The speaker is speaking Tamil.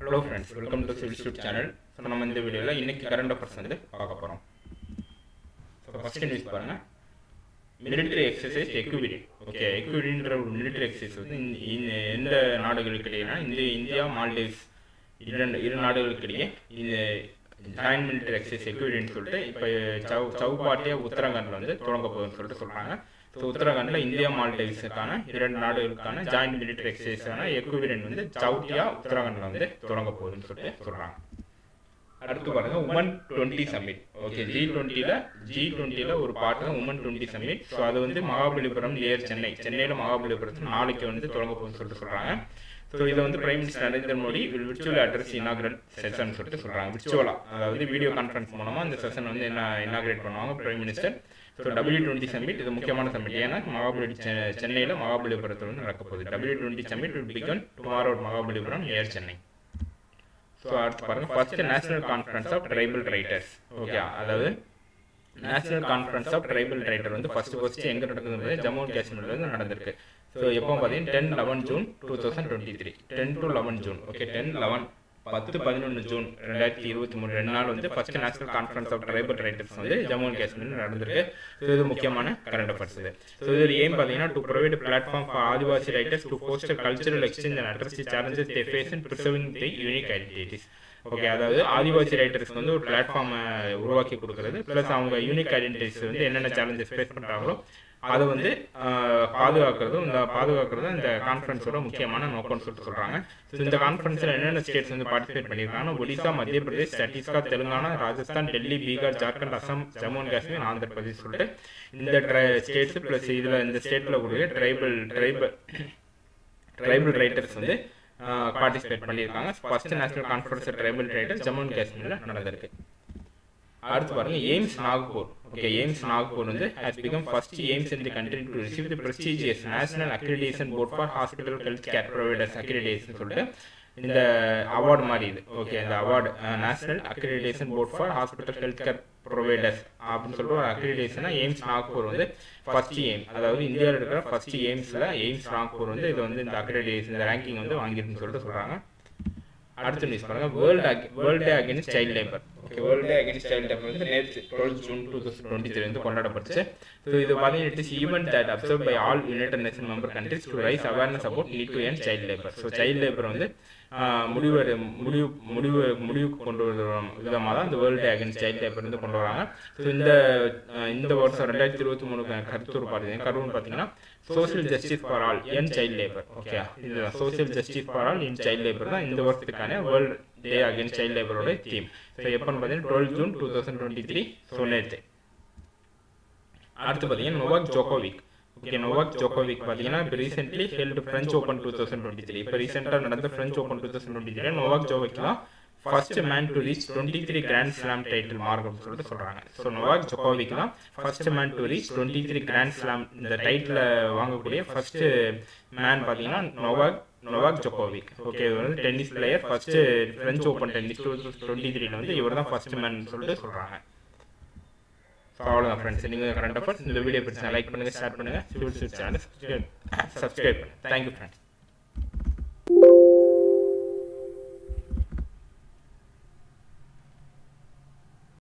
hello friends welcome to civil stud channel so நம்ம இந்த வீடியோவில் இன்னைக்கு கரண்ட் அஃபேர்ஸ் வந்து பார்க்க போகிறோம் ஸோ ஃபஸ்ட் நியூஸ் பாருங்கள் மிலிட்டரி எக்ஸசைஸ் எக்யூபிடி ஓகே எக்யூபிடின்ற ஒரு மிலிட்டரி எக்ஸசைஸ் வந்து இந்த- இந்த எந்த நாடுகளுக்கு இடையேனா இந்த இந்தியா மால்டீவ்ஸ் இரண்டு இரு நாடுகளுக்கு இடையே இந்த ஜாயின்ட் மிலிட்டரி எக்ஸசைஸ் எக்யூபிடின்னு சொல்லிட்டு இப்போ சவு சவுபாட்டியாக உத்தரகாண்டில் வந்து தொடங்க போகுதுன்னு சொல்லிட்டு சொல்கிறாங்க ஸோ உத்தரகாண்டில் இந்தியா மால்டீவ்ஸுக்கான இரண்டு நாடுகளுக்கான ஜாயின்ட் மிலிட்டரி எக்ஸசைஸான எக்யூபிடென்ட் வந்து சவுட்டியா உத்தரகாண்டில் வந்து தொடங்க போகுதுன்னு சொல்லிட்டு சொல்கிறாங்க அடுத்து பாருங்க women twenty summit okay G டுவெண்ட்டியில் ஜி டுவெண்ட்டியில் ஒரு பார்ட் தான் உமன் டுவெண்ட்டி சமிட் ஸோ அது வந்து மகாபலிபுரம் நியர் சென்னை சென்னையில் மகாபலிபுரத்தில் நாளைக்கு வந்து தொடங்க போகுதுன்னு சொல்லிட்டு சொல்கிறாங்க ஸோ இதை வந்து prime minister Narendra Modi virtual address inaugural session சொல்லிட்டு சொல்கிறாங்க விர்ச்சுவலாக அதாவது வீடியோ கான்ஃபரன்ஸ் மூலமாக அந்த செஷன் வந்து என்ன இனாகிரேட் பண்ணுவாங்க prime minister so W twenty summit இது முக்கியமான சமிட் ஏன்னா மகாபலி செ- சென்னையில் மகாபலிபுரத்தில் வந்து நடக்க போகுது W twenty summit will begin tomorrow Mahabalipuram near Chennai so அடுத்து பாருங்க first national conference of tribal writers okay அதாவது national conference of tribal writer வந்து ஃபர்ஸ்ட் ஃபர்ஸ்ட் எங்கே நடக்குது ஜம்மு அண்ட் காஷ்மீர்ல வந்து நடந்திருக்கு ஸோ எப்போ பார்த்தீங்கன்னா ten eleven June two thousand twenty three ten to eleven June okay ten eleven பத்து பதினொன்று ஜூன் ரெண்டாயிரத்தி இருபத்தி மூணு ரெண்டு நாள் வந்து first national conference of tribal writers வந்து ஜம்மு அண்ட் காஷ்மீர் நடந்திருக்கு ஸோ இது முக்கியமான கரண்ட் அஃபேர்ஸ் இது ஸோ இதில் ஏன் பார்த்தீங்கன்னா to provide platform for Adivasi writers to foster cultural exchange and address challenges they face in preserving the unique identities okay அதாவது ஆதிவாசி ரைட்டர்ஸ்க்கு வந்து ஒரு பிளாட்ஃபார்மை உருவாக்கி கொடுக்குறது ப்ளஸ் அவங்க யூனிக் ஐடென்டிட்டிஸ் வந்து என்னென்ன சேலஞ்சஸ் ஃபேஸ் பண்ணுறாங்களோ அதை வந்து ஆஹ், பாதுகாக்கிறதும் இந்த பாதுகாக்கிறதும் இந்த கான்ஃபரன்ஸோட முக்கியமான நோக்கம்னு சொல்லிட்டு சொல்கிறாங்க ஸோ இந்த கான்ஃபரன்ஸில் என்னென்ன ஸ்டேட்ஸ் வந்து பார்ட்டிசிபேட் பண்ணியிருக்காங்கன்னா ஒடிசா மத்திய பிரதேஷ் சத்தீஸ்கர் தெலுங்கானா ராஜஸ்தான் டெல்லி பீகார் ஜார்க்கண்ட் அசாம் ஜம்மு அண்ட் காஷ்மீர் ஆந்திர பிரதேஷ் சொல்லிட்டு இந்த ஸ்டேட்ஸ் ப்ளஸ் இதில் இந்த ஸ்டேட்டில் கூடிய ட்ரைபல் ட்ரைபல் ட்ரைபல் ரைட்டர்ஸ் வந்து பார்ட்டிசிபேட் பண்ணியிருக்காங்க first national conference tribal writers Jammu and காஷ்மீரில் நடந்திருக்கு அடுத்து பாருங்க AIIMS Nagpur okay AIIMS Nagpur வந்து has become first AIIMS in the country to receive the prestigious national accreditation board for hospital health care providers accreditation சொல்லிட்டு இந்த அவார்டு மாதிரி இது ஓகே இந்த award national accreditation board for hospital health care providers அப்படின்னு சொல்லிட்டு ஒரு அக்ரிடேஷனா எய்ம்ஸ் நாக்பூர் வந்து ஃபர்ஸ்ட் எய்ம் அதாவது இந்தியாவில் இருக்கிற ஃபர்ஸ்ட் எய்ம்ஸில் எய்ம்ஸ் நாக்பூர் வந்து இது வந்து இந்த அக்ரிடேஷன் இந்த ரேங்கிங் வந்து வாங்கியிருக்குன்னு சொல்லிட்டு சொல்கிறாங்க அடுத்த நியூஸ் பாருங்க world world day against child labour okay world day against child labour வந்து நேற்று twelve June two thousand twenty three வந்து கொண்டாடப்பட்டுச்சு ஸோ இது பார்த்தீங்கன்னா it is event that observe by all United Nation member countries to raise awareness about need to end child labour so child labour வந்து ஆஹ், முடிவு முடிவு முடிவு முடிவுக்கு கொண்டு வரும் விதமாக தான் இந்த world day against child labour வந்து கொண்டு வராங்க ஸோ இந்த ஆஹ், இந்த வருஷம் ரெண்டாயிரத்தி இருபத்தி மூணு கருத்தூர் பார்த்தீங்கன்னா கருவுன்னு பார்த்தீங்கன்னா social justice for all end child labour okay இதுதான் social justice for all in child labour தான் இந்த வருஷத்துக்கான வேர்ல்டு டே அகேன்ஸ்ட் சைல்ட் லேபரோட தீம் ஸோ எப்போன்னு பார்த்தீங்கன்னா twelve June two thousand twenty three so நேற்று அடுத்து பார்த்தீங்கன்னா Novak Djokovic okay Novak Djokovic பார்த்தீங்கன்னா இப்போ recently held French Open two thousand twenty three இப்போ ரீசெண்டாக நடந்த French Open two thousand twenty three Novak Djokovic தான் first man to reach twenty three grand slam title mark அப்படின்னு சொல்லிட்டு சொல்கிறாங்க ஸோ நோவாக் ஜோகோவிக் தான் first man to reach twenty three grand slam இந்த டைட்டில் வாங்கக்கூடிய ஃபர்ஸ்ட் மேன் பார்த்தீங்கன்னா நோவாக் நோவாக் ஜோகோவிக் ஓகே இவர் வந்து tennis player first French Open tennis two twenty த்ரீல வந்து இவர் தான் ஃபர்ஸ்ட் மேன் சொல்லிட்டு சொல்கிறாங்க ஸோ அவ்வளோதான் ஃப்ரெண்ட்ஸ் நீங்கள் கரண்ட் அஃபர்ஸ் இந்த வீடியோ பிடிச்சா லைக் பண்ணுங்கள் ஷேர் பண்ணுங்கள் சேனல் சப்ஸ்கிரைப் பண்ணுங்கள் தேங்க்யூ ஃப்ரெண்ட்ஸ்